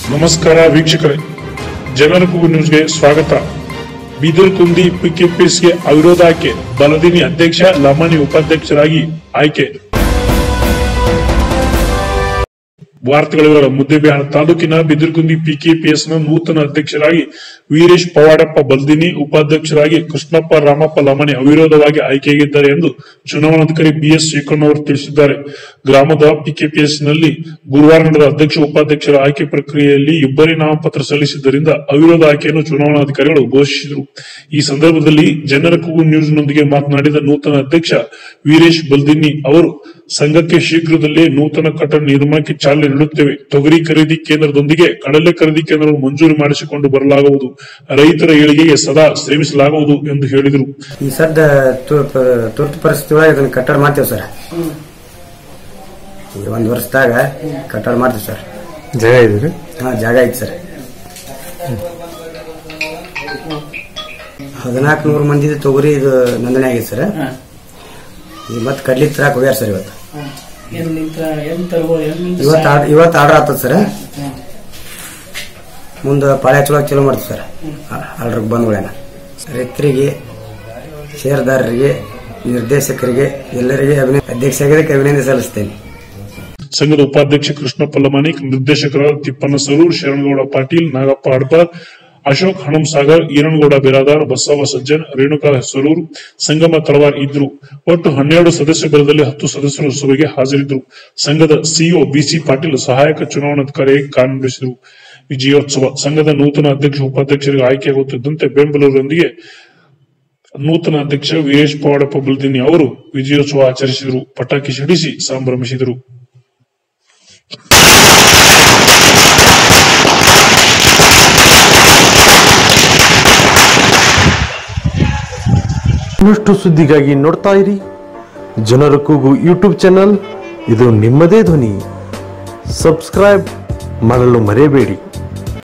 ನಮಸ್ಕಾರ ವೀಕ್ಷಕರೇ ಜನರ ಕೂಗು ನ್ಯೂಸ್ಗೆ ಸ್ವಾಗತ ಬೀದರ್ ಕುಂದಿ ಪಿಕೆಪಿಎಸ್ಗೆ ಅವಿರೋಧ ಆಯ್ಕೆ ಬಲದಿನಿ ಅಧ್ಯಕ್ಷ ಲಮಾನಿ ಉಪಾಧ್ಯಕ್ಷರಾಗಿ ಆಯ್ಕೆ ವಾರ್ತೆಗಳ ವಿವರ ಮುದ್ದೆಬಿಹಾರ ತಾಲೂಕಿನ ಬಿದಿರ್ಗುಂದಿ ಪಿಕೆಪಿಎಸ್ ನ ನೂತನ ಅಧ್ಯಕ್ಷರಾಗಿ ವೀರೇಶ್ ಪವಾಡಪ್ಪ ಬಲ್ದಿನಿ ಉಪಾಧ್ಯಕ್ಷರಾಗಿ ಕೃಷ್ಣಪ್ಪ ರಾಮಪ್ಪ ಲಮಣಿ ಅವಿರೋಧವಾಗಿ ಆಯ್ಕೆಯಾಗಿದ್ದಾರೆ ಎಂದು ಚುನಾವಣಾಧಿಕಾರಿ ಬಿಎಸ್ ಶ್ರೀಕಣ್ಣ ಅವರು ತಿಳಿಸಿದ್ದಾರೆ ಗ್ರಾಮದ ಪಿಕೆಪಿಎಸ್ ನಲ್ಲಿ ಗುರುವಾರ ನಡೆದ ಅಧ್ಯಕ್ಷ ಉಪಾಧ್ಯಕ್ಷರ ಆಯ್ಕೆ ಪ್ರಕ್ರಿಯೆಯಲ್ಲಿ ಇಬ್ಬರೇ ನಾಮಪತ್ರ ಸಲ್ಲಿಸಿದ್ದರಿಂದ ಅವಿರೋಧ ಆಯ್ಕೆಯನ್ನು ಚುನಾವಣಾಧಿಕಾರಿಗಳು ಘೋಷಿಸಿದರು ಈ ಸಂದರ್ಭದಲ್ಲಿ ಜನರ ಕೂಗು ನ್ಯೂಸ್ ನೊಂದಿಗೆ ಮಾತನಾಡಿದ ನೂತನ ಅಧ್ಯಕ್ಷ ವೀರೇಶ್ ಬಲ್ದಿನಿ ಅವರು ಸಂಘಕ್ಕೆ ಶೀಘ್ರದಲ್ಲೇ ನೂತನ ಕಟ್ಟಡ ನಿರ್ಮಾಣಕ್ಕೆ ಚಾಲನೆ ನೀಡುತ್ತೇವೆ ತೊಗರಿ ಖರೀದಿ ಕೇಂದ್ರದೊಂದಿಗೆ ಕಡಲೆ ಖರೀದಿ ಕೇಂದ್ರವನ್ನು ಮಂಜೂರು ಮಾಡಿಸಿಕೊಂಡು ಬರಲಾಗುವುದು ರೈತರ ಏಳಿಗೆಗೆ ಸದಾ ಶ್ರಮಿಸಲಾಗುವುದು ಎಂದು ಹೇಳಿದರು ಈ ಸದ್ದ ತು- ಪ- ತುರ್ತು ಪರಿಸ್ಥಿತಿ ಒಳಗೆ ಇದನ್ನ ಕಟ್ಟಡ ಮಾಡ್ತೇವೆ ಸರ್ ಈ ಒಂದು ವರ್ಷದಾಗ ಕಟ್ಟಡ ಮಾಡ್ತೀವಿ ಸರ್ ಜಾಗ ಇದೆ ಹಾ ಜಾಗ ಐತಿ ಸರ್ ಹದಿನಾಲ್ಕು ನೂರು ಮಂದಿದ ತೊಗರಿ ಇದು ನೋಂದಣಿ ಆಗೈತೆ ಸರ್ ಈಗ ಮತ್ತೆ ಕಡ್ಲಿ ತರಾಕ್ ಹೋಗ್ಯಾರ ಸರ್ ಇವತ್ತು ಎಲ್ಲಿಂದ ಎಲ್ಲಿ ತರ್ಬೋದು ಎಲ್ಲಿಂದ ಇವತ್ತು ಆರ್ಡ್- ಇವತ್ತು ಆರ್ಡರ್ ಆಗ್ತದ ಸರ್ ಮುಂದೆ ಪಾಳ್ಯ ಚಲೋ ಚಲೋ ಮಾಡ್ತೀವಿ ಸರ್ ಆರ್ಡರ್ ಬಂದ್ಗಳೇನ ರೈತರಿಗೆ ಷೇರ್ದಾರರಿಗೆ ನಿರ್ದೇಶಕರಿಗೆ ಎಲ್ಲರಿಗೆ ಅಭಿನಂದ ಅಧ್ಯಕ್ಷರಿಗೆ ಅಭಿನಂದನೆ ಸಲ್ಲಿಸ್ತೇನೆ ಸಂಘದ ಉಪಾಧ್ಯಕ್ಷ ಕೃಷ್ಣಪ್ಪ ಲಮಾನಿ ನಿರ್ದೇಶಕರಾದ ತಿಪ್ಪಣ್ಣ ಸರೂರ್ ಶರಣಗೌಡ ಪಾಟೀಲ್ ನಾಗಪ್ಪ ಅಡ್ಬಾರ್ ಅಶೋಕ್ ಹಣಂಸಾಗರ್ ಈರನಗೌಡ ಬಿರಾದಾರ್ ಬಸವ ಸಜ್ಜನ್ ರೇಣುಕಾ ಸರೂರ್ ಸಂಗಮ ತಳವಾರ್ ಇದ್ರು ಒಟ್ಟು ಹನ್ನೆರಡು ಸದಸ್ಯ ಬಲದಲ್ಲಿ ಹತ್ತು ಸದಸ್ಯರು ಸಭೆಗೆ ಹಾಜರಿದ್ದರು ಸಂಘದ ಸಿಇಒ ಬಿಸಿ ಪಾಟೀಲ್ ಸಹಾಯಕ ಚುನಾವಣಾಧಿಕಾರಿಯಾಗಿ ಕಾರ್ಯನಿರ್ವಹಿಸಿದರು ವಿಜಯೋತ್ಸವ ಸಂಘದ ನೂತನ ಅಧ್ಯಕ್ಷ ಉಪಾಧ್ಯಕ್ಷರಿಗೆ ಆಯ್ಕೆಯಾಗುತ್ತಿದ್ದಂತೆ ಬೆಂಬಲರೊಂದಿಗೆ ನೂತನ ಅಧ್ಯಕ್ಷ ವೀರೇಶ್ ಪವಾಡಪ್ಪ ಬಲ್ದಿನಿ ಅವರು ವಿಜಯೋತ್ಸವ ಆಚರಿಸಿದರು ಪಟಾಕಿ ಸಿಡಿಸಿ ಸಂಭ್ರಮಿಸಿದರು ಇನ್ನಷ್ಟು ಸುದ್ದಿಗಾಗಿ ನೋಡ್ತಾ ಇರಿ ಜನರ ಕೂಗು ಯೂಟ್ಯೂಬ್ ಚಾನಲ್ ಇದು ನಿಮ್ಮದೇ ಧ್ವನಿ ಸಬ್ಸ್ಕ್ರೈಬ್ ಮಾಡಲು ಮರೆಯಬೇಡಿ